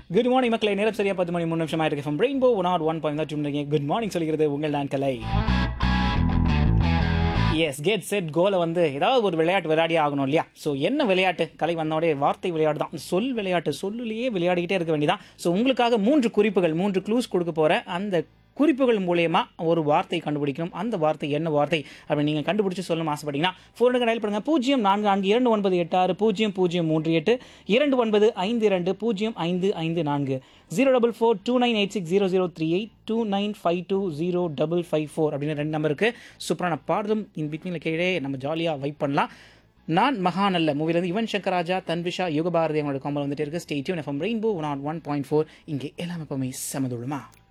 good morning மக்களே நேரம் சரியா பத்து மணி மூணு நிமிஷம் ஆயிருக்கு from Rainbow one R one point தான் குட் மார்னிங் சொல்லிக்கிறது உங்கள் நான் கலை எஸ் கேட் செட் கோலை வந்து ஏதாவது ஒரு விளையாட்டு விளையாடியே ஆகணும் இல்லையா ஸோ என்ன விளையாட்டு கலை வந்தோடே வார்த்தை விளையாட்டு தான் சொல் விளையாட்டு சொல்லுலேயே விளையாடிக்கிட்டே இருக்க வேண்டியதான் ஸோ உங்களுக்காக மூன்று குறிப்புகள் மூன்று க்ளூஸ் கொடுக்க போகிறேன் அந்த குறிப்புகள் மூலயமா ஒரு வார்த்தை கண்டுபிடிக்கணும் அந்த வார்த்தை என்ன வார்த்தை அப்படின்னு நீங்கள் கண்டுபிடிச்சு சொல்லணும் ஆசைப்பட்டீங்கன்னா ஃபோனுக்கு டயல் பண்ணுங்க பூஜ்ஜியம் நான்கு நான்கு இரண்டு ஒன்பது எட்டு ஆறு பூஜ்ஜியம் பூஜ்ஜியம் மூன்று எட்டு இரண்டு ஒன்பது ஐந்து இரண்டு பூஜ்ஜியம் ஐந்து ஐந்து நான்கு zero double four two nine eight six zero zero three eight two nine five two zero double five four அப்படின்னு ரெண்டு நம்பருக்கு சூப்பரான பாடலும் இன் பிட்வீனில் கீழே நம்ம ஜாலியாக வைப் பண்ணலாம் நான் மகாநல்ல மூவிலேருந்து யுவன் சங்கர் ராஜா தன்விஷா யுகபாரதி அவங்களோட காம்பல் வந்துட்டு இருக்கு stay tuned FM Rainbow one on one point four இங்கே எல்லாமே எப்பவுமே சமதுடுமா